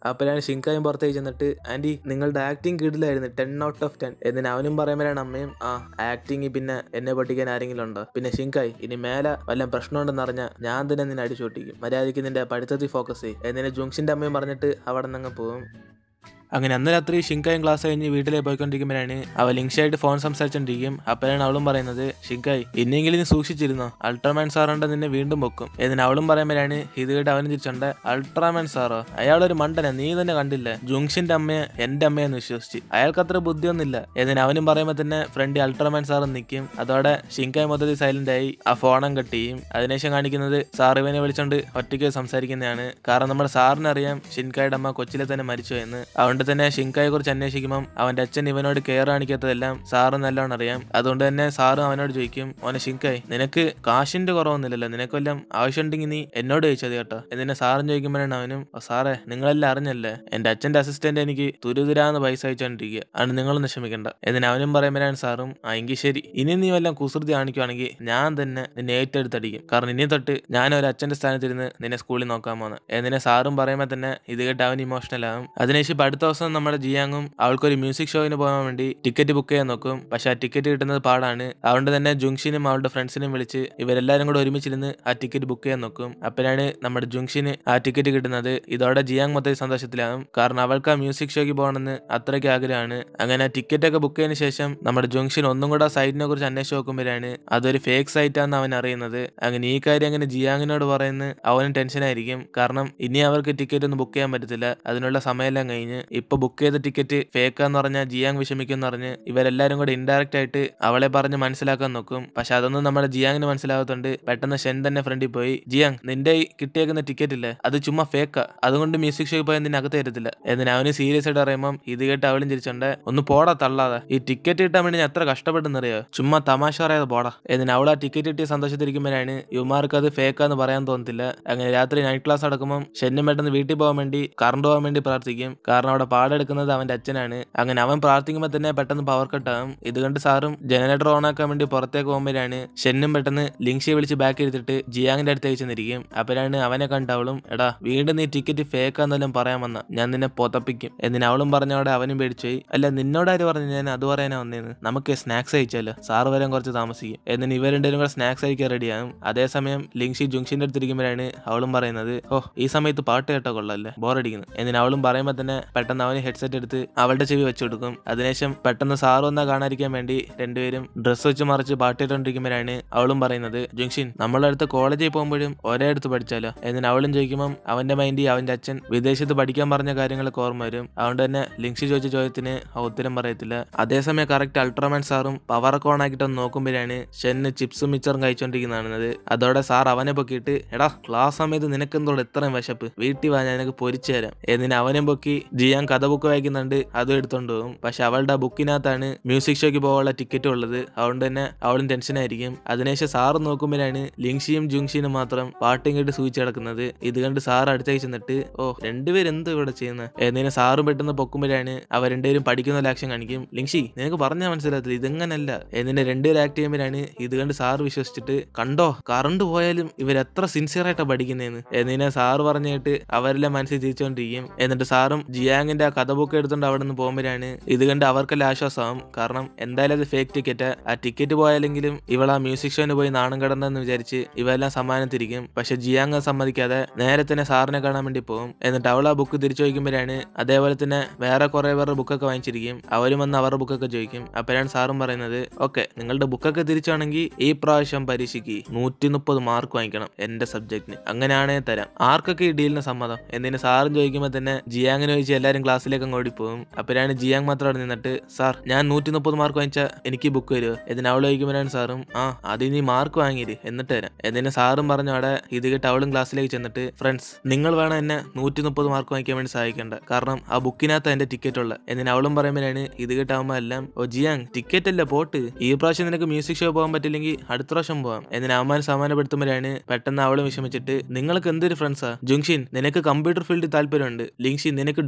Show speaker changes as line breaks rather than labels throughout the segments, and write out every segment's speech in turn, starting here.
അപ്പോഴാണ് ഷിങ്കായും പുറത്തേക്ക് ചെന്നിട്ട് ആന്റി നിങ്ങളുടെ ആക്ടിങ് കിടിലായിരുന്നു ടെൻ ഔട്ട് ഓഫ് ടെൻ എന്നിന് അവനും പറയുമ്പോഴാണ് അമ്മയും ആ ആക്ടിങ് പിന്നെ എന്നെ പഠിക്കാൻ ആരെങ്കിലും ഉണ്ടോ പിന്നെ ഷിങ്കായ് ഇനി മേലെ വല്ല പ്രശ്നമുണ്ടെന്ന് അറിഞ്ഞാൽ ഞാൻ തന്നെ നിന്നെ അടിച്ചോട്ടിക്കും മര്യാദയ്ക്ക് നിന്റെ പഠിത്തത്തിൽ ഫോക്കസ് ചെയ്യും എന്നിന് ജുങ്ഷിന്റെ അമ്മയും പറഞ്ഞിട്ട് അവിടെ നിന്ന് പോകും അങ്ങനെ അന്ന് രാത്രി ഷിങ്കായും ക്ലാസ് കഴിഞ്ഞ് വീട്ടിലേക്ക് പോയിക്കൊണ്ടിരിക്കുമ്പോഴാണ് അവ ലിങ്ഷായിട്ട് ഫോൺ സംസാരിച്ചോണ്ടിരിക്കും അപ്പോഴാണ് അവളും പറയുന്നത് ഷിങ്കായ് ഇനിയെങ്കിലും നീ സൂക്ഷിച്ചിരുന്നോ അൾട്രാമാൻ സാറുണ്ട് നിന്നെ വീണ്ടും പൊക്കും എന്നിന് അവളും പറയുമ്പോഴാണ് ഇത് കേട്ട് അവനും തിരിച്ചുണ്ട് അൾട്രാമാൻ സാറോ അയാളൊരു മണ്ടന നീ തന്നെ കണ്ടില്ല ജുങ്ഷിന്റെ അമ്മയെ എന്റെ അമ്മയെന്ന് വിശ്വസിച്ച് അയാൾക്ക് അത്ര ബുദ്ധിയൊന്നുമില്ല എന്നിന് അവനും പറയുമ്പോൾ തന്നെ ഫ്രണ്ട് അൾട്രാമാൻ സാറും നിൽക്കും അതോടെ ഷിങ്കായ് മൊത്തത്തിൽ സൈലന്റ് ആയി ആ ഫോണും കട്ട് ചെയ്യും അതിനുശേഷം കാണിക്കുന്നത് സാർ ഇവനെ വിളിച്ചോണ്ട് ഒറ്റയ്ക്ക് സംസാരിക്കുന്നതാണ് കാരണം നമ്മുടെ സാറിന് അറിയാം ഷിൻകായുടെ അമ്മ കൊച്ചിലെ തന്നെ മരിച്ചു എന്ന് അതുകൊണ്ട് തന്നെ ഷിൻകായെ കുറിച്ച് അന്വേഷിക്കുമ്പോൾ അവന്റെ അച്ഛൻ ഇവനോട് കെയർ കാണിക്കാത്തതെല്ലാം സാറ് നല്ലോണം അറിയാം അതുകൊണ്ട് തന്നെ സാറ് അവനോട് ചോദിക്കും ഓനെ ഷിൻകായ് നിനക്ക് കാശിന്റെ കുറവൊന്നുമില്ലല്ലോ നിനക്ക് വല്ലതും ആവശ്യമുണ്ടെങ്കിൽ നീ എന്നോട് ചോദിച്ചത് കേട്ടോ എന്നിനെ സാറും ചോദിക്കുമ്പോഴാണ് അവനും "ഓ, സാറേ നിങ്ങളെല്ലാം അറിഞ്ഞല്ലേ എന്റെ അച്ഛന്റെ അസിസ്റ്റന്റ് എനിക്ക് തുരുതുരാന്ന് പൈസ അയച്ചുകൊണ്ടിരിക്കുക ആണ് നിങ്ങളൊന്നും ക്ഷമിക്കണ്ട എന്നിന് അവനും പറയുമ്പോഴാണ് സാറും ആ എങ്കിൽ ശരി ഇനി നീ വല്ലതും കുസൃതി കാണിക്കുവാണെങ്കിൽ ഞാൻ തന്നെ നിന്നെ ഏറ്റെടുത്തടിക്കും കാരണം ഇനി തൊട്ട് ഞാൻ ഒരു അച്ഛന്റെ സ്ഥാനത്തിരുന്ന് നിന്നെ സ്കൂളിൽ നോക്കാൻ പോകുന്നു എന്നിനെ സാറും പറയുമ്പോൾ തന്നെ ഇത് കേട്ട് അവൻ ഇമോഷണൽ ആകും അതിനുശേഷം ഇപ്പൊ അടുത്ത ദിവസം നമ്മുടെ ജിയാങ്ങും അവൾക്കൊരു മ്യൂസിക് ഷോയിന് പോകാൻ വേണ്ടി ടിക്കറ്റ് ബുക്ക് ചെയ്യാൻ നോക്കും പക്ഷെ ആ ടിക്കറ്റ് കിട്ടുന്നത് പാടാണ് അതുകൊണ്ട് തന്നെ ജുങ്ഷിനും അവളുടെ ഫ്രണ്ട്സിനും വിളിച്ച് ഇവരെല്ലാരും കൂടെ ഒരുമിച്ചിരുന്ന് ആ ടിക്കറ്റ് ബുക്ക് ചെയ്യാൻ നോക്കും അപ്പോഴാണ് നമ്മുടെ ജുങ്ഷിന് ആ ടിക്കറ്റ് കിട്ടുന്നത് ഇതോടെ ജിയാങ് മൊത്തം സന്തോഷത്തിലാകും കാരണം അവൾക്ക് ആ മ്യൂസിക് ഷോയ്ക്ക് പോകണമെന്ന് അത്രയ്ക്ക് ആഗ്രഹമാണ് അങ്ങനെ ടിക്കറ്റ് ഒക്കെ ബുക്ക് ചെയ്തതിനു ശേഷം നമ്മുടെ ജുങ്ഷൻ ഒന്നും കൂടെ ആ സൈറ്റിനെ കുറിച്ച് അന്വേഷിച്ച് നോക്കുമ്പോഴാണ് അതൊരു ഫേക്ക് സൈറ്റാന്ന് അവൻ അറിയുന്നത് അങ്ങനെ ഈ കാര്യം അങ്ങനെ ജിയാങ്ങിനോട് പറയുന്നത് അവനും ടെൻഷനായിരിക്കും കാരണം ഇനി അവർക്ക് ടിക്കറ്റ് ഒന്നും ബുക്ക് ചെയ്യാൻ പറ്റത്തില്ല അതിനുള്ള സമയമെല്ലാം കഴിഞ്ഞ് ഇപ്പൊ ബുക്ക് ചെയ്ത ടിക്കറ്റ് ഫേക്കാന്ന് പറഞ്ഞാൽ ജിയാങ് വിഷമിക്കും എന്ന് പറഞ്ഞ് ഇവരെല്ലാരും കൂടെ ഇൻഡയറക്റ്റ് ആയിട്ട് അവളെ പറഞ്ഞ് മനസ്സിലാക്കാൻ നോക്കും പക്ഷെ അതൊന്നും നമ്മുടെ ജിയാങ്ങിന് മനസ്സിലാകത്തോണ്ട് പെട്ടെന്ന് ഷെൻ തന്നെ ഫ്രണ്ടിൽ പോയി ജിയാങ് നിന്റെ ഈ കിട്ടിയേക്കുന്ന ടിക്കറ്റ് ഇല്ലേ അത് ചുമ്മാ ഫേക്കാ അതുകൊണ്ട് മ്യൂസിക് ഷോയിൽ പോയാൽ നിന്നെ അകത്ത് തരത്തില്ല എന്നിന് അവന് സീരിയസ് ആയിട്ട് അറിയുമ്പോൾ ഇത് കേട്ട് അവളും ചിരിച്ചോണ്ട് ഒന്ന് പോടാ തള്ളാതെ ഈ ടിക്കറ്റ് കിട്ടാൻ വേണ്ടി ഞാൻ എത്ര കഷ്ടപ്പെട്ടെന്നറിയോ ചുമ്മാ തമാശ പറയാതെ പോടാ എന്നിന് അവൾ ആ ടിക്കറ്റ് കിട്ടിയ സന്തോഷത്തിരിക്കുമ്പോഴാണ് യുമാർക്ക് അത് ഫേക്കാന്ന് പറയാൻ തോന്നത്തില്ല അങ്ങനെ രാത്രി നൈറ്റ് ക്ലാസ് അടക്കുമ്പോൾ ഷെന്നും പെട്ടെന്ന് വീട്ടിൽ പോകാൻ വേണ്ടി കറണ്ട് പോകാൻ വേണ്ടി പ്രാർത്ഥിക്കും കാരണം അവിടെ പാടെടുക്കുന്നത് അവന്റെ അച്ഛനാണ് അങ്ങനെ അവൻ പ്രാർത്ഥിക്കുമ്പോൾ തന്നെ പെട്ടെന്ന് പവർ കട്ടാകും ഇത് കണ്ട് സാറും ജനറേറ്റർ ഓൺ ആക്കാൻ വേണ്ടി പുറത്തേക്ക് പോകുമ്പോഴാണ് ഷെന്നും പെട്ടെന്ന് ലിങ്ഷിയെ വിളിച്ച് ബാക്ക് എടുത്തിട്ട് ജിയാങ്ങിന്റെ അടുത്തേക്ക് ചെന്നിരിക്കും അപ്പോഴാണ് അവനെ കണ്ടവളും എടാ വീണ്ടും നീ ടിക്കറ്റ് ഫേക്കാന്നെല്ലാം പറയാൻ വന്ന ഞാൻ നിന്നെ പൊതപ്പിക്കും എന്നിന് അവളും പറഞ്ഞവിടെ അവനും പേടിച്ചുപോയി അല്ല നിന്നോടാര് പറഞ്ഞു ഞാൻ അത് പറയാനാ വന്നേന്ന് നമുക്ക് സ്നാക്സ് കഴിച്ചാലോ സാറ് വരാൻ കുറച്ച് താമസിക്കും എന്നിന് ഇവർ രണ്ടുപേരും കൂടെ സ്നാക്സ് കഴിക്കാൻ റെഡിയാകും അതേസമയം ലിങ്ഷി ജുങ്ഷിന്റെ അടുത്തിരിക്കുമ്പോഴാണ് അവളും പറയുന്നത് ഓ ഈ സമയത്ത് പാട്ട് കേട്ടോ കൊള്ളല്ലേ ബോറടിക്കുന്നു എന്നിന് അവളും പറയുമ്പോൾ തന്നെ പെട്ടെന്ന് അവന് ഹെഡ്സെറ്റ് എടുത്ത് അവളുടെ ചെവി വെച്ചു കൊടുക്കും അതിനുശേഷം പെട്ടെന്ന് സാറ് വന്നാ കാണാതിരിക്കാൻ വേണ്ടി രണ്ടുപേരും ഡ്രസ്സ് വെച്ച് മറിച്ച് പാട്ട് കേട്ടോണ്ടിരിക്കുമ്പോഴാണ് അവളും പറയുന്നത് ജുങ്ഷിൻ നമ്മളെ അടുത്ത് കോളേജിൽ പോകുമ്പോഴും ഒരേ അടുത്ത് പഠിച്ചാലോ എന്നിന് അവളും ചോദിക്കുമ്പോൾ അവന്റെ മൈൻഡിൽ അവന്റെ അച്ഛൻ വിദേശത്ത് പഠിക്കാൻ പറഞ്ഞ കാര്യങ്ങളൊക്കെ ഓർമ്മ വരും അതുകൊണ്ട് തന്നെ ലിങ്ഷി ചോദിച്ച ചോദ്യത്തിന് ആ ഉത്തരം പറയത്തില്ല അതേസമയം കറക്റ്റ് അൾട്രാമാൻ സാറും പവറൊക്കെ ഓൺ ആക്കിയിട്ടൊന്ന് നോക്കുമ്പോഴാണ് ഷെന്ന് ചിപ്സും മിച്ചറും കഴിച്ചോണ്ടിരിക്കുന്നതാണ് അതോടെ സാർ അവനെ പൊക്കിയിട്ട് എടാ ക്ലാസ് സമയത്ത് നിനക്കെന്തോട് ഇത്രയും വിശപ്പ് വീട്ടിൽ വാ ഞാൻ നിനക്ക് പൊരിച്ചു തരാം എന്നിന് അവനെ പൊക്കി ജിയാൻ കഥ ബുക്ക് വായിക്കുന്നുണ്ട് അതും എടുത്തോണ്ട് പോകും പക്ഷെ അവളുടെ ബുക്കിനകത്താണ് മ്യൂസിക് ഷോയ്ക്ക് പോകാനുള്ള ടിക്കറ്റ് ഉള്ളത് അതുകൊണ്ട് തന്നെ അവളും ടെൻഷനായിരിക്കും അതിനുശേഷം സാറ് നോക്കുമ്പോഴാണ് ലിങ്ഷിയും ജുങ്ഷിനും മാത്രം പാട്ടും കേട്ട് സൂചിച്ച് കിടക്കുന്നത് ഇത് കണ്ട് സാർ അടുത്തേക്ക് ചെന്നിട്ട് ഓ രണ്ടുപേരും എന്ത് ഇവിടെ ചെയ്യുന്നത് എന്നിനെ സാറും പെട്ടെന്ന് പൊക്കുമ്പോഴാണ് അവർ രണ്ടുപേരും പഠിക്കുന്ന ഒരു ആക്ഷൻ കാണിക്കും ലിങ്ഷി നിനക്ക് പറഞ്ഞാൽ മനസ്സിലാകത്തില്ല ഇതെങ്ങനല്ല എന്നിനെ രണ്ടുപേരും ആക്ട് ചെയ്യുമ്പോഴാണ് ഇത് കണ്ട് സാറ് വിശ്വസിച്ചിട്ട് കണ്ടോ കറണ്ട് പോയാലും ഇവർ എത്ര സിൻസിയർ ആയിട്ടാ പഠിക്കുന്നതെന്ന് എന്നിനെ സാറ് പറഞ്ഞിട്ട് അവരെല്ലാം മനസ്സിൽ തിരിച്ചുകൊണ്ടിരിക്കും എന്നിട്ട് സാറും ജിയാങ്ങിന്റെ ആ കഥ ബുക്ക് എടുത്തുകൊണ്ട് അവിടെ നിന്ന് പോകുമ്പോഴാണ് ഇത് കണ്ട് അവർക്കെല്ലാം ആശ്വാസമാവും കാരണം എന്തായാലും അത് ഫേക്ക് ടിക്കറ്റ് ആ ടിക്കറ്റ് പോയാലെങ്കിലും ഇവൾ ആ മ്യൂസിക് ഷോന് പോയി നാണം കടന്നെന്ന് വിചാരിച്ച് ഇവെല്ലാം സമ്മാനത്തിരിക്കും പക്ഷെ ജിയാങ് അത് സമ്മതിക്കാതെ നേരെ തന്നെ സാറിനെ കാണാൻ വേണ്ടി പോകും എന്നിട്ട് അവൾ ആ ബുക്ക് തിരിച്ചു ചോദിക്കുമ്പോഴാണ് അതേപോലെ തന്നെ വേറെ കുറെ പേരുടെ ബുക്കൊക്കെ വാങ്ങിച്ചിരിക്കും അവരും വന്ന് അവരുടെ ബുക്കൊക്കെ ചോദിക്കും അപ്പോഴാണ് സാറും പറയുന്നത് ഓക്കെ നിങ്ങളുടെ ബുക്കൊക്കെ തിരിച്ചാണെങ്കിൽ ഈ പ്രാവശ്യം പരീക്ഷയ്ക്ക് നൂറ്റി മുപ്പത് മാർക്ക് വാങ്ങിക്കണം എന്റെ സബ്ജക്റ്റിന് അങ്ങനെയാണേ തരാം ആർക്കൊക്കെ ഈ ഡീലിന് സമ്മതം എന്നിന് സാറും ചോദിക്കുമ്പോൾ തന്നെ ജിയാങ്ങിനെ ചോദിച്ച് എല്ലാവരും ക്ലാസ്സിലേക്ക് അങ്ങ് ഓടിപ്പോകും അപ്പോഴാണ് ജിയാങ് മാത്രം അവിടെ നിന്നിട്ട് സാർ ഞാൻ നൂറ്റി മുപ്പത് മാർക്ക് വാങ്ങിച്ചാൽ എനിക്ക് ബുക്ക് വരുമോ എന്നിന് അവൾ ചോദിക്കുമ്പോഴാണ് സാറും ആ അത് നീ മാർക്ക് വാങ്ങിയിര് എന്നിട്ട് തരാം എന്നിന് സാറും പറഞ്ഞു അവിടെ ഇത് കേട്ട് അവളും ക്ലാസ്സിലേക്ക് ചെന്നിട്ട് ഫ്രണ്ട്സ് നിങ്ങൾ വേണം എന്നെ നൂറ്റി മുപ്പത് മാർക്ക് വാങ്ങിക്കാൻ വേണ്ടി സഹായിക്കേണ്ട കാരണം ആ ബുക്കിനകത്ത് എന്റെ ടിക്കറ്റ് ഉള്ള എന്നിന് അവളും പറയുമ്പോഴാണ് ഇത് കേട്ടാവുമ്പോൾ എല്ലാം ഓ ജിയാങ് ടിക്കറ്റ് അല്ല പോട്ട് ഈ പ്രാവശ്യം നിനക്ക് മ്യൂസിക് ഷോ പോകാൻ പറ്റില്ലെങ്കിൽ അടുത്ത പ്രാവശ്യം പോവാം എന്നിന് അവന്മാർ സമാനപ്പെടുത്തുമ്പോഴാണ് പെട്ടെന്ന് അവളും വിഷമിച്ചിട്ട് നിങ്ങൾക്ക് എന്തൊരു ഫ്രണ്ട്സാ ജുങ്ഷിൻ നിനക്ക് കമ്പ്യൂട്ടർ ഫീൽഡിൽ താല്പര്യമുണ്ട് ലിങ്ഷി നിനക്ക് ഡോക്ടറാണ്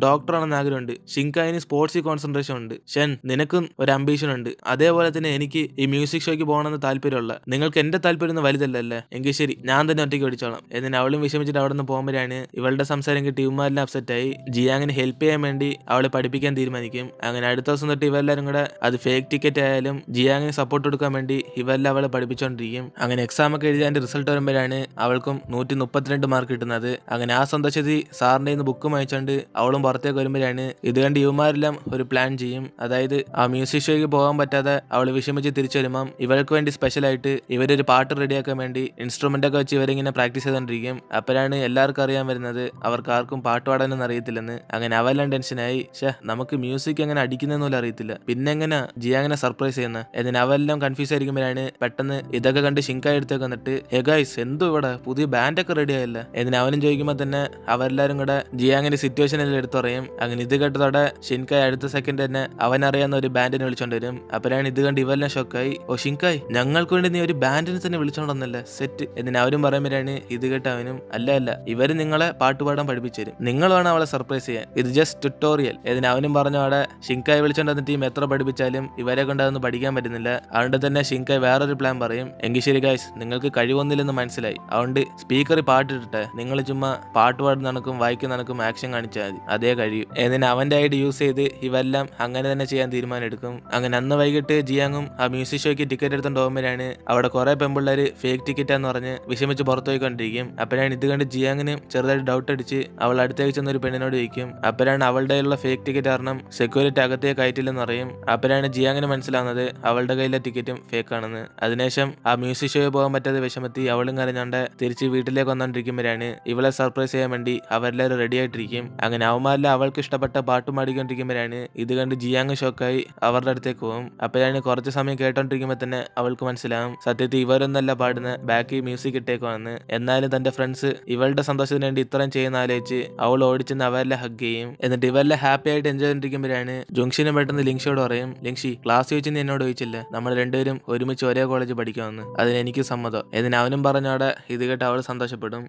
ആവണമെന്ന് ആഗ്രഹമുണ്ട് ഷിങ്കായിന് സ്പോർട്സിൽ കോൺസെൻട്രേഷൻ ഉണ്ട് ഷൻ നിനക്കും ഒരു അംബീഷൻ ഉണ്ട് അതേപോലെ തന്നെ എനിക്ക് ഈ മ്യൂസിക് ഷോയ്ക്ക് പോകണമെന്ന് താല്പര്യമുള്ള നിങ്ങൾക്ക് എന്റെ താല്പര്യം ഒന്നും വലുതല്ലല്ലേ എങ്കിൽ ശരി ഞാൻ തന്നെ ഒറ്റയ്ക്ക് ഓടിച്ചോളാം എന്നിട്ട് അവളും വിഷമിച്ചിട്ട് അവിടെ നിന്ന് പോകുമ്പോഴാണ് ഇവളുടെ സംസാരം കിട്ടി ഇവന്മാരെല്ലാം അപ്സെറ്റ് ആയി ജിയാങ്ങിന് ഹെൽപ്പ് ചെയ്യാൻ വേണ്ടി അവളെ പഠിപ്പിക്കാൻ തീരുമാനിക്കും അങ്ങനെ അടുത്ത ദിവസം തൊട്ട് ഇവരെല്ലാരും കൂടെ അത് ഫേക്ക് ടിക്കറ്റ് ആയാലും ജിയാങ്ങിന് സപ്പോർട്ട് കൊടുക്കാൻ വേണ്ടി ഇവരെല്ലാം അവളെ പഠിപ്പിച്ചുകൊണ്ടിരിക്കും അങ്ങനെ എക്സാം ഒക്കെ എഴുതി അതിന്റെ റിസൾട്ട് വരുമ്പോഴാണ് അവൾക്കും നൂറ്റി മുപ്പത്തിരണ്ട് മാർക്ക് കിട്ടുന്നത് അങ്ങനെ ആ സന്തോഷത്തിൽ സാറിന്റെ നിന്ന് ബുക്ക് വാങ്ങിച്ചുകൊണ്ട് അവളും പുറത്തേക്ക് വരുമ്പോഴാണ് ഇത് കണ്ട് യുവമാരെല്ലാം ഒരു പ്ലാൻ ചെയ്യും അതായത് ആ മ്യൂസിക് ഷോയ്ക്ക് പോകാൻ പറ്റാതെ അവൾ വിഷമിച്ച് തിരിച്ചു വരുമ്പം ഇവൾക്ക് വേണ്ടി സ്പെഷ്യൽ ആയിട്ട് ഇവരൊരു പാട്ട് റെഡിയാക്കാൻ വേണ്ടി ഇൻസ്ട്രുമെന്റ് ഒക്കെ വെച്ച് ഇവരിങ്ങനെ പ്രാക്ടീസ് ചെയ്തോണ്ടിരിക്കും അപ്പോഴാണ് എല്ലാവർക്കും അറിയാൻ വരുന്നത് അവർക്ക് ആർക്കും പാട്ട് പാടാനൊന്നും അറിയത്തില്ലെന്ന് അങ്ങനെ അവെല്ലാം ടെൻഷനായി ഷേ നമുക്ക് മ്യൂസിക് എങ്ങനെ അടിക്കുന്നതെന്ന് പോലും അറിയത്തില്ല പിന്നെ എങ്ങനെ ജിയ അങ്ങനെ സർപ്രൈസ് ചെയ്യുന്നത് എന്നിട്ട് അവെല്ലാം കൺഫ്യൂസ് ആയിരിക്കുമ്പോഴാണ് പെട്ടെന്ന് ഇതൊക്കെ കണ്ട് ഷിങ്കായി എടുത്തേക്ക് വന്നിട്ട് ഹേ ഗൈസ് എന്തോ ഇവിടെ പുതിയ ബാൻഡൊക്കെ റെഡി ആയല്ലേ എന്നിട്ട് അവനും ചോദിക്കുമ്പോൾ തന്നെ അവരെല്ലാരും കൂടെ ജിയ അങ്ങനെ സിറ്റുവേഷനിൽ എടുത്തു പറയും അങ്ങനെ ഇത് കേട്ടതോടെ ഷിൻകായ് അടുത്ത സെക്കൻഡ് തന്നെ അവൻ അറിയാവുന്ന ഒരു ബാൻഡിനെ വിളിച്ചോണ്ട് വരും അപ്പോഴാണ് ഇത് കണ്ട് ഇവെല്ലാം ഷോക്കായി ഓ ഷിൻകായ് ഞങ്ങൾക്ക് വേണ്ടി നീ ഒരു ബാൻഡിനെ തന്നെ വിളിച്ചോണ്ടെന്നല്ലേ സെറ്റ് എന്നിട്ട് അവരും പറയുമ്പോഴാണ് ഇത് കേട്ട് അവനും അല്ല അല്ല ഇവര് നിങ്ങളെ പാട്ടുപാടാൻ പഠിപ്പിച്ചു തരും നിങ്ങൾ വേണം അവളെ സർപ്രൈസ് ചെയ്യാൻ ഇത് ജസ്റ്റ് ട്യൂട്ടോറിയൽ ഇതിന് അവനും പറഞ്ഞ അവിടെ ഷിങ്കായ് വിളിച്ചോണ്ട് വന്ന ടീം എത്ര പഠിപ്പിച്ചാലും ഇവരെ കൊണ്ട് അതൊന്നും പഠിക്കാൻ പറ്റുന്നില്ല അതുകൊണ്ട് തന്നെ ഷിങ്കായ് വേറൊരു പ്ലാൻ പറയും എങ്കിൽ ശരി ഗൈസ് നിങ്ങൾക്ക് കഴിവൊന്നില്ലെന്ന് മനസ്സിലായി അതുകൊണ്ട് സ്പീക്കറിൽ പാട്ടിട്ടെ നിങ്ങൾ ചുമ്മാ പാട്ട് പാടുന്ന കണക്കും വായിക്കുന്ന കണക്കും ആക്ഷൻ കാണിച്ചാൽ മതി അതേ കഴിയും എന്നിട്ട് അവന്റെ ഐഡി യൂസ് ചെയ്ത് ഇവെല്ലാം അങ്ങനെ തന്നെ ചെയ്യാൻ തീരുമാനം എടുക്കും അങ്ങനെ അന്ന് വൈകിട്ട് ജിയാങ്ങും ആ മ്യൂസിക് ഷോയ്ക്ക് ടിക്കറ്റ് എടുത്തോണ്ട് പോകുമ്പോഴാണ് അവിടെ കുറെ പെമ്പിള്ളേര് ഫേക്ക് ടിക്കറ്റാന്ന് പറഞ്ഞ് വിഷമിച്ച് പുറത്തു പോയിക്കൊണ്ടിരിക്കും അപ്പോഴാണ് ഇത് കണ്ട് ജിയാങ്ങിന് ചെറുതായിട്ട് ഡൗട്ട് അടിച്ച് അവൾ അടുത്തേക്ക് ചെന്ന ഒരു പെണ്ണിനോട് ചോദിക്കും അപ്പോഴാണ് അവളുടെ ഉള്ള ഫേക്ക് ടിക്കറ്റ് കാരണം സെക്യൂരിറ്റി അകത്തേക്ക് കയറ്റില്ലെന്ന് പറയും അപ്പോഴാണ് ജിയാങ്ങിന് മനസ്സിലാവുന്നത് അവളുടെ കയ്യിലെ ടിക്കറ്റും ഫേക്ക് ആണെന്ന് അതിനുശേഷം ആ മ്യൂസിക് ഷോയിൽ പോകാൻ പറ്റാതെ വിഷമത്തി അവളും കരഞ്ഞോണ്ട് തിരിച്ച് വീട്ടിലേക്ക് വന്നോണ്ടിരിക്കുമ്പോഴാണ് ഇവളെ സർപ്രൈസ് ചെയ്യാൻ വേണ്ടി അവരെല്ലാവരും റെഡി ആയിട്ടിരിക്കും അങ്ങനെ അവന്മാരിൽ അവൾക്ക് ഇഷ്ടപ്പെട്ട പാട്ട് പാടിക്കൊണ്ടിരിക്കുമ്പോഴാണ് ഇത് കണ്ട് ജിയാങ് ഷോക്കായി അവരുടെ അടുത്തേക്ക് പോകും അപ്പോഴാണ് കുറച്ച് സമയം കേട്ടോണ്ടിരിക്കുമ്പോൾ തന്നെ അവൾക്ക് മനസ്സിലാവും സത്യത്തിൽ ഇവരൊന്നല്ല പാടുന്ന ബാക്കി മ്യൂസിക് ഇട്ടേക്കുവാണെന്ന് എന്നാലും തന്റെ ഫ്രണ്ട്സ് ഇവളുടെ സന്തോഷത്തിന് വേണ്ടി ഇത്രയും ചെയ്യുന്ന ആലോചിച്ച് അവൾ ഓടിച്ചെന്ന് അവരെല്ലാം ഹഗ് ചെയ്യും എന്നിട്ട് ഇവരെല്ലാം ഹാപ്പി ആയിട്ട് എൻജോയ് ചെയ്തിരിക്കുമ്പോഴാണ് ജംഗ്ഷന് പെട്ടെന്ന് ലിങ്ഷിയോട് പറയും ലിങ്ഷി ക്ലാസ് ചോദിച്ച് നീ എന്നോട് ചോദിച്ചില്ല നമ്മൾ രണ്ടുപേരും ഒരുമിച്ച് ഒരേ കോളേജ് പഠിക്കാമെന്ന് അതിന് എനിക്ക് സമ്മതം എന്നിന് അവനും പറഞ്ഞോടെ ഇത് കേട്ട് അവൾ സന്തോഷപ്പെടും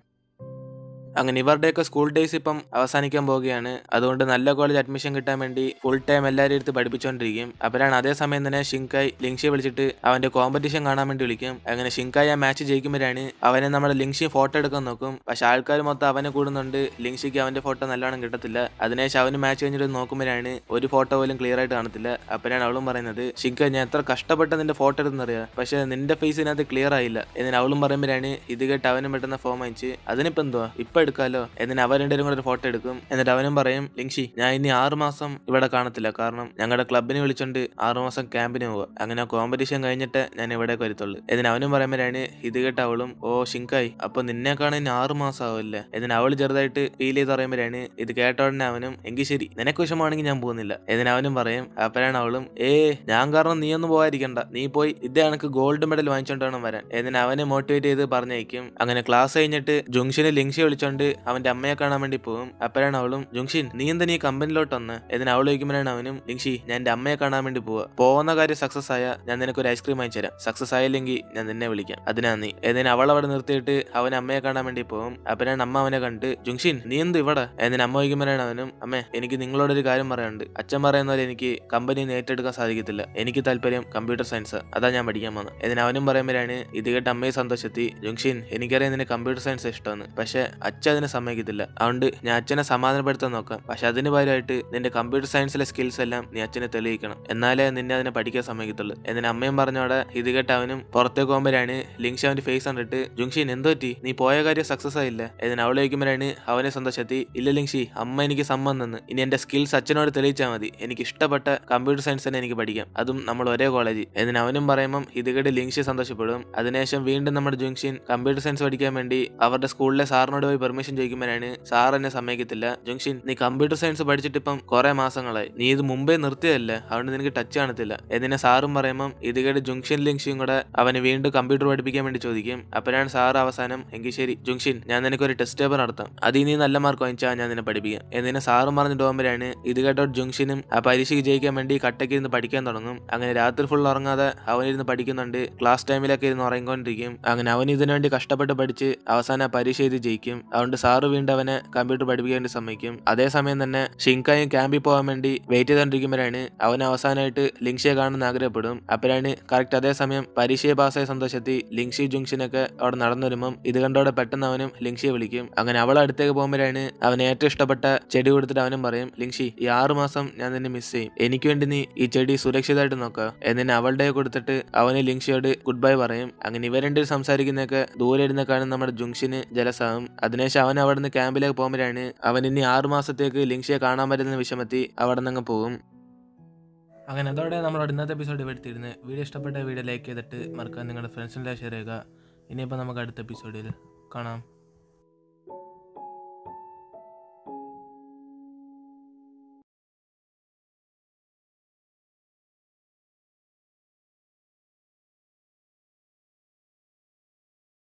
അങ്ങനെ ഇവരുടെയൊക്കെ സ്കൂൾ ഡേയ്സ് ഇപ്പം അവസാനിക്കാൻ പോവുകയാണ് അതുകൊണ്ട് നല്ല കോളേജ് അഡ്മിഷൻ കിട്ടാൻ വേണ്ടി ഫുൾ ടൈം എല്ലാവരും എടുത്ത് പഠിപ്പിച്ചുകൊണ്ടിരിക്കും അപ്പോഴാണ് അതേ സമയം തന്നെ ഷിങ്കായ് ലിങ്ഷിയെ വിളിച്ചിട്ട് അവന്റെ കോമ്പറ്റീഷൻ കാണാൻ വേണ്ടി വിളിക്കും അങ്ങനെ ഷിങ്കായ് ആ മാച്ച് ജയിക്കുമ്പോഴാണ് അവനെ നമ്മുടെ ലിങ്ഷി ഫോട്ടോ എടുക്കാൻ നോക്കും പക്ഷെ ആൾക്കാർ മൊത്തം അവനെ കൂടുന്നുണ്ട് ലിങ്ഷിക്ക് അവന്റെ ഫോട്ടോ നല്ലോണം കിട്ടത്തില്ല അതിനുശേഷം അവന് മാച്ച് കഴിഞ്ഞിട്ട് നോക്കുമ്പോഴാണ് ഒരു ഫോട്ടോ പോലും ക്ലിയർ ആയിട്ട് കാണത്തില്ല അപ്പോഴാണ് അവളും പറയുന്നത് ഷിങ്ക ഞാൻ എത്ര കഷ്ടപ്പെട്ട് നിന്റെ ഫോട്ടോ എടുത്തെന്നറിയാം പക്ഷെ നിന്റെ ഫേസ് ഇതിനകത്ത് ക്ലിയർ ആയില്ല എന്നിട്ട് അവളും പറയുമ്പോഴാണ് ഇത് കേട്ട് അവനും പെട്ടെന്ന് ഫോം അയച്ച് അതിനിപ്പോ എന്തുവാ ഇപ്പൊ എടുക്കാലോ എന്നിട്ട് അവൻ രണ്ടുപേരും കൂടെ ഒരു ഫോട്ടോ എടുക്കും എന്നിട്ട് അവനും പറയും ലിങ്ഷി ഞാൻ ഇനി ആറ് മാസം ഇവിടെ കാണത്തില്ല കാരണം ഞങ്ങളുടെ ക്ലബിനെ വിളിച്ചോണ്ട് ആറ് മാസം ക്യാമ്പിന് പോവുക അങ്ങനെ കോമ്പറ്റീഷൻ കഴിഞ്ഞിട്ട് ഞാൻ ഇവിടേക്ക് വരത്തുള്ളൂ എന്നിട്ട് അവനും പറയുമ്പോഴാണ് ഇത് കേട്ട് അവളും ഓ ഷിങ്കായി അപ്പൊ നിന്നെ കാണാൻ ഇനി ആറ് മാസം ആവില്ലേ എന്നിട്ട് അവള് ചെറുതായിട്ട് ഫീൽ ചെയ്ത് പറയുമ്പോഴാണ് ഇത് കേട്ട ഉടനെ അവനും എങ്കിൽ ശരി നിനക്ക് വിഷമമാണെങ്കിൽ ഞാൻ പോകുന്നില്ല എന്നിട്ട് അവനും പറയും അപ്പോഴാണ് അവളും ഏ ഞാൻ കാരണം നീ ഒന്നും പോകാതിരിക്കണ്ട നീ പോയി ഇതേ കണക്ക് ഗോൾഡ് മെഡൽ വാങ്ങിച്ചോണ്ട് വേണം വരാൻ എന്നിട്ട് അവനെ മോട്ടിവേറ്റ് ചെയ്ത് പറഞ്ഞയക്കും അങ്ങനെ ക്ലാസ് കഴിഞ്ഞിട്ട് ജംഗ്ഷനിൽ ലിങ്ഷി വിളിച്ചോണ്ട് അവന്റെ അമ്മയെ കാണാൻ വേണ്ടി പോകും അപ്പോഴാണ് അവളും ജംഗ്ഷൻ നീ എന്താ നീ കമ്പനിലോട്ട് വന്ന് എന്നിട്ട് അവൾ ചോദിക്കുമ്പോഴാണ് അവനും ലിങ്ഷി ഞാൻ എന്റെ അമ്മയെ കാണാൻ വേണ്ടി പോവാ പോകുന്ന കാര്യം സക്സസ് ആയ ഞാൻ നിനക്ക് ഒരു ഐസ്ക്രീം വാങ്ങിച്ചു തരാം സക്സസ് ആയില്ലെങ്കിൽ ഞാൻ നിന്നെ വിളിക്കാം അതിനാ നീ എന്നിട്ട് അവൾ അവിടെ നിർത്തിയിട്ട് അവൻ അമ്മയെ കാണാൻ വേണ്ടി പോകും അപ്പോഴാണ് അമ്മ അവനെ കണ്ട് ജുങ്ഷിൻ നീ എന്ത് ഇവിടെ എന്നിട്ട് അമ്മ ചോദിക്കുമ്പോഴാണ് അവനും അമ്മേ എനിക്ക് നിങ്ങളോടൊരു കാര്യം പറയാനുണ്ട് അച്ഛൻ പറയുന്ന പോലെ എനിക്ക് കമ്പനി ഏറ്റെടുക്കാൻ സാധിക്കത്തില്ല എനിക്ക് താല്പര്യം കമ്പ്യൂട്ടർ സയൻസ് അതാ ഞാൻ പഠിക്കാൻ വന്നത് എന്നിട്ട് അവനും പറയുമ്പോഴാണ് ഇത് കേട്ട് അമ്മയെ സന്തോഷത്തി ജുങ്ഷിൻ എനിക്കറിയാം നിന്നെ കമ്പ്യൂട്ടർ സയൻസ് ഇഷ്ടമാണ് പക്ഷെ അച്ഛൻ അതിനെ സമ്മതിക്കത്തില്ല അതുകൊണ്ട് ഞാൻ അച്ഛനെ സമാധാനപ്പെടുത്താൻ നോക്കാം പക്ഷെ അതിന് പകരമായിട്ട് നിന്റെ കമ്പ്യൂട്ടർ സയൻസിലെ സ്കിൽസ് എല്ലാം നീ അച്ഛനെ തെളിയിക്കണം എന്നാലേ നിന്നെ അതിനെ പഠിക്കാൻ സമ്മതിക്കത്തുള്ളൂ എന്നിട്ട് അമ്മയും പറഞ്ഞോടെ ഇത് കേട്ട് അവനും പുറത്തേക്ക് പോകുമ്പോഴാണ് ലിങ്ഷ അവന്റെ ഫേസ് കണ്ടിട്ട് ജുങ്ഷിൻ എന്തോ പറ്റി നീ പോയ കാര്യം സക്സസ് ആയില്ല എന്നിട്ട് അവൾ ചോദിക്കുമ്പോഴാണ് അവനെ സന്തോഷത്തി ഇല്ല ലിങ്ഷി അമ്മ എനിക്ക് സമ്മതം തന്നു ഇനി എന്റെ സ്കിൽസ് അച്ഛനോട് തെളിയിച്ചാൽ മതി എനിക്ക് ഇഷ്ടപ്പെട്ട കമ്പ്യൂട്ടർ സയൻസ് തന്നെ എനിക്ക് പഠിക്കാം അതും നമ്മൾ ഒരേ കോളേജ് എന്നിട്ട് അവനും പറയുമ്പം ഇത് കേട്ട് ലിങ്ഷി സന്തോഷപ്പെടും അതിനുശേഷം വീണ്ടും നമ്മുടെ ജുങ്ഷിൻ കമ്പ്യൂട്ടർ സയൻസ് പഠിക്കാൻ വേണ്ടി അവരുടെ സ്കൂളിലെ സാറിനോട് പോയി പെർമിഷൻ ചോദിക്കുമ്പോഴാണ് സാർ എന്നെ സമ്മതിക്കത്തില്ല ജുങ്ഷിൻ നീ കമ്പ്യൂട്ടർ സയൻസ് പഠിച്ചിട്ട് ഇപ്പം കുറെ മാസങ്ങളായി നീ ഇത് മുമ്പേ നിർത്തിയതല്ലേ അതുകൊണ്ട് നിനക്ക് ടച്ച് കാണത്തില്ല എന്നിനെ സാറും പറയുമ്പം ഇത് കേട്ട് ജുങ്ഷൻ ലിങ്ഷിയും കൂടെ അവന് വീണ്ടും കമ്പ്യൂട്ടർ പഠിപ്പിക്കാൻ വേണ്ടി ചോദിക്കും അപ്പോഴാണ് സാർ അവസാനം എങ്കിൽ ശരി ജുങ്ഷിൻ ഞാൻ നിനക്ക് ഒരു ടെസ്റ്റ് പേപ്പർ നടത്താം അതിൽ നീ നല്ല മാർക്ക് വാങ്ങിച്ചാൽ ഞാൻ നിന്നെ പഠിപ്പിക്കാം എന്നിനെ സാറും പറഞ്ഞിട്ട് പോകുമ്പോഴാണ് ഇത് കേട്ടോ ജുങ്ഷനും ആ പരീക്ഷയ്ക്ക് ജയിക്കാൻ വേണ്ടി കട്ടയ്ക്ക് ഇരുന്ന് പഠിക്കാൻ തുടങ്ങും അങ്ങനെ രാത്രി ഫുൾ ഉറങ്ങാതെ അവനിരുന്ന് പഠിക്കുന്നുണ്ട് ക്ലാസ് ടൈമിലൊക്കെ ഇരുന്ന് ഉറങ്ങിക്കൊണ്ടിരിക്കും അങ്ങനെ അവൻ ഇതിനു വേണ്ടി കഷ്ടപ്പെട്ട് പഠിച്ച് അവസാനം ആ പരീക്ഷ എഴുതി ജയിക്കും അതുകൊണ്ട് അതുകൊണ്ട് സാറ് വീണ്ടും അവനെ കമ്പ്യൂട്ടർ പഠിപ്പിക്കാൻ വേണ്ടി സമ്മതിക്കും അതേസമയം തന്നെ ഷിങ്കായും ക്യാമ്പിൽ പോകാൻ വേണ്ടി വെയിറ്റ് ചെയ്തുകൊണ്ടിരിക്കുമ്പോഴാണ് അവൻ അവസാനമായിട്ട് ലിങ്ഷിയെ കാണുന്ന ആഗ്രഹപ്പെടും അപ്പോഴാണ് കറക്റ്റ് അതേസമയം പരീക്ഷയെ പാസ്സായ സന്തോഷത്തിൽ ലിങ്ഷി ജംഗ്ഷനൊക്കെ അവിടെ നടന്നു വരുമ്പം ഇത് കണ്ടോടെ പെട്ടെന്ന് അവനും ലിങ്ഷിയെ വിളിക്കും അങ്ങനെ അവൾ അടുത്തേക്ക് പോകുമ്പോഴാണ് അവൻ ഏറ്റവും ഇഷ്ടപ്പെട്ട ചെടി കൊടുത്തിട്ട് അവനും പറയും ലിങ്ഷി ഈ ആറ് മാസം ഞാൻ നിന്നെ മിസ് ചെയ്യും എനിക്ക് വേണ്ടി നീ ഈ ചെടി സുരക്ഷിതമായിട്ട് നോക്കുക എന്നിട്ട് അവളുടെ കൊടുത്തിട്ട് അവന് ലിങ്ഷിയോട് ഗുഡ് ബൈ പറയും അങ്ങനെ ഇവർ രണ്ടും സംസാരിക്കുന്നതൊക്കെ ദൂരെ ഇരുന്ന് കാണുന്ന നമ്മുടെ ജുങ്ഷന് ജലസാകും അതിനുശേഷം അവൻ അവിടെ നിന്ന് ക്യാമ്പിലേക്ക് പോകുമ്പോഴാണ് അവൻ ഇനി ആറു മാസത്തേക്ക് ലിങ്ഷിയെ കാണാൻ പറ്റുന്ന വിഷമത്തി അവിടെ നിന്ന് അങ്ങ് പോകും അങ്ങനെ അതോടെ നമ്മളോട് ഇന്നത്തെ എപ്പിസോഡ് എടുത്തിരുന്ന് വീഡിയോ ഇഷ്ടപ്പെട്ട വീഡിയോ ലൈക്ക് ചെയ്തിട്ട് മറക്കാൻ നിങ്ങളുടെ ഫ്രണ്ട്സിൻ്റെ ഷെയർ ചെയ്യുക ഇനിയിപ്പോൾ നമുക്ക് അടുത്ത എപ്പിസോഡിൽ കാണാം